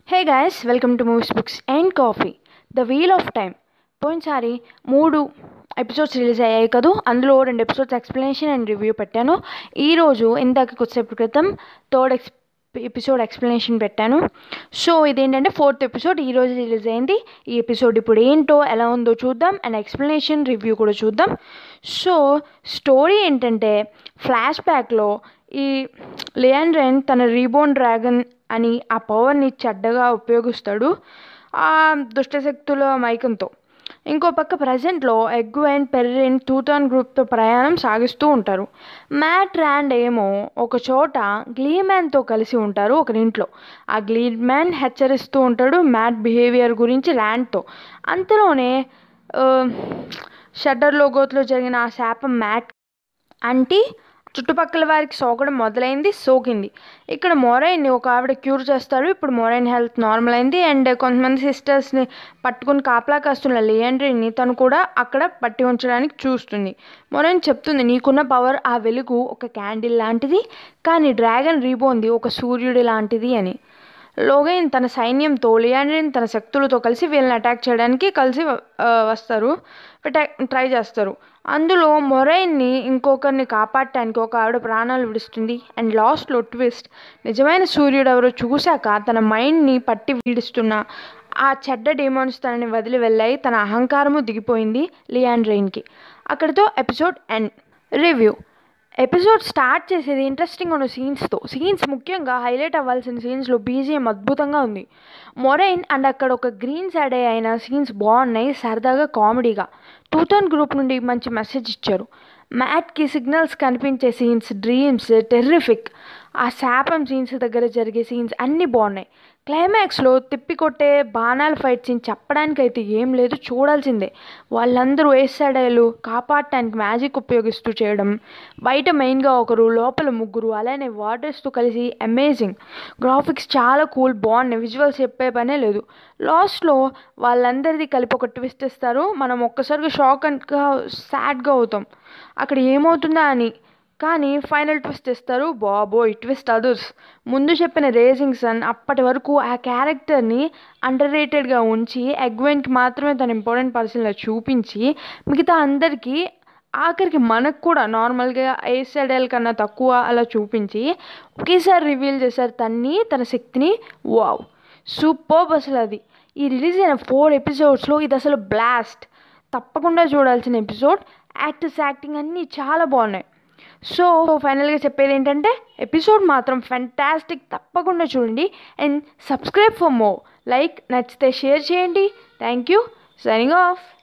hey guys welcome to movies books and coffee the wheel of time పోయినసారి మూడు episodes release అయ్యాయి కదా అందులో రెండు ఎపిసోడ్స్ ఎక్స్ప్లెనేషన్ అండ్ రివ్యూ పెట్టాను ఈరోజు ఇందాక కొద్దిసేపు క్రితం థర్డ్ ఎక్స్ ఎపిసోడ్ ఎక్స్ప్లెనేషన్ పెట్టాను సో ఇదేంటంటే ఫోర్త్ ఎపిసోడ్ ఈరోజు రిలీజ్ అయింది ఈ ఎపిసోడ్ ఇప్పుడు ఏంటో ఎలా ఉందో చూద్దాం అండ్ ఎక్స్ప్లెనేషన్ రివ్యూ కూడా చూద్దాం సో స్టోరీ ఏంటంటే ఫ్లాష్ బ్యాక్లో ఈ లియాండ్రెన్ తన రీబోన్ డ్రాగన్ అని ఆ పవర్ని చెడ్డగా ఉపయోగిస్తాడు ఆ దుష్టశక్తుల మైకంతో ఇంకో పక్క ప్రజెంట్లో ఎగ్వెన్ పెర్రిన్ టూటాన్ గ్రూప్తో ప్రయాణం సాగిస్తూ ఉంటారు మ్యాట్ ర్యాండ్ ఏమో ఒక చోట గ్లీమ్యాన్తో కలిసి ఉంటారు ఒక ఇంట్లో ఆ గ్లీమ్యాన్ హెచ్చరిస్తూ ఉంటాడు మ్యాట్ బిహేవియర్ గురించి ర్యాండ్తో అంతలోనే షడ్డర్ లోగోత్లో జరిగిన ఆ శాపం మ్యాట్ అంటే చుట్టుపక్కల వారికి సోకడం మొదలైంది సోకింది ఇక్కడ మొరైన్ని ఒక ఆవిడ క్యూర్ చేస్తారు ఇప్పుడు మొరైన్ హెల్త్ నార్మల్ అయింది అండ్ కొంతమంది సిస్టర్స్ని పట్టుకుని కాపలా కాస్తున్న లియాండ్రీని తను కూడా అక్కడ పట్టి ఉంచడానికి చూస్తుంది మొరైన్ చెప్తుంది నీకున్న పవర్ ఆ వెలుగు ఒక క్యాండిల్ లాంటిది కానీ డ్రాగన్ రీబోంది ఒక సూర్యుడి లాంటిది అని లోగైన్ తన సైన్యంతో లియాండ్రిన్ తన శక్తులతో కలిసి వీళ్ళని అటాక్ చేయడానికి కలిసి వస్తారు ట్రై చేస్తారు అందులో మొరైన్ని ఇంకొకరిని కాపాడటానికి ఒక ఆవిడ ప్రాణాలు విడుస్తుంది అండ్ లాస్ట్లో ట్విస్ట్ నిజమైన సూర్యుడు ఎవరో చూశాక తన మైండ్ని పట్టి వీడిస్తున్న ఆ చెడ్డ డేమాన్స్ తనని వదిలి వెళ్ళాయి తన అహంకారము దిగిపోయింది లియాండ్రైన్కి అక్కడితో episode end review episode start చేసేది ఇంట్రెస్టింగ్ ఉన్న సీన్స్తో సీన్స్ ముఖ్యంగా హైలైట్ అవ్వాల్సిన సీన్స్లో బీజిఎం అద్భుతంగా ఉంది మొరైన్ అండ్ అక్కడ ఒక గ్రీన్ సైడ్ అయిన సీన్స్ బాగున్నాయి సరదాగా కామెడీగా టూటన్ గ్రూప్ నుండి మంచి మెసేజ్ ఇచ్చారు మ్యాట్కి సిగ్నల్స్ కనిపించే సీన్స్ డ్రీమ్స్ టెర్రిఫిక్ ఆ శాపం సీన్స్ దగ్గర జరిగే సీన్స్ అన్నీ బాగున్నాయి క్లైమాక్స్లో తిప్పికొట్టే బాణాల ఫైట్ సీన్ చెప్పడానికి అయితే ఏం లేదు చూడాల్సిందే వాళ్ళందరూ వేసాడాలు కాపాడటానికి మ్యాజిక్ ఉపయోగిస్తూ చేయడం బయట మెయిన్గా ఒకరు లోపల ముగ్గురు అలానే వాటర్స్తో కలిసి అమేజింగ్ గ్రాఫిక్స్ చాలా కూల్ బాగున్నాయి విజువల్స్ చెప్పే పనే లేదు లాస్ట్లో వాళ్ళందరిది కలిపి ఒక ట్విస్ట్ ఇస్తారు మనం ఒక్కసారిగా షాక్ అండ్గా సాడ్గా అవుతాం అక్కడ ఏమవుతుందా అని కానీ ఫైనల్ ట్విస్ట్ ఇస్తారు బాబోయ్ ట్విస్ట్ అదర్స్ ముందు చెప్పిన రేజింగ్ సన్ అప్పటి వరకు ఆ క్యారెక్టర్ని అండర్ రేటెడ్గా ఉంచి ఎగ్వెన్కి మాత్రమే తన ఇంపార్టెంట్ పర్సన్లో చూపించి మిగతా అందరికీ ఆఖరికి మనకు కూడా నార్మల్గా ఏసెడెల్ కన్నా తక్కువ అలా చూపించి ఒకేసారి రివీల్ చేశారు తన్ని తన శక్తిని వావ్ సూపర్ అసలు అది ఈ రిలీజ్ అయిన ఫోర్ ఎపిసోడ్స్లో ఇది అసలు బ్లాస్ట్ తప్పకుండా చూడాల్సిన ఎపిసోడ్ యాక్టర్స్ యాక్టింగ్ అన్నీ చాలా బాగున్నాయి సో ఫైనల్గా చెప్పేది ఏంటంటే ఎపిసోడ్ మాత్రం ఫెంటాస్టిక్ తప్పకుండా చూడండి and subscribe for more like నచ్చితే షేర్ చేయండి థ్యాంక్ యూ సైనింగ్ ఆఫ్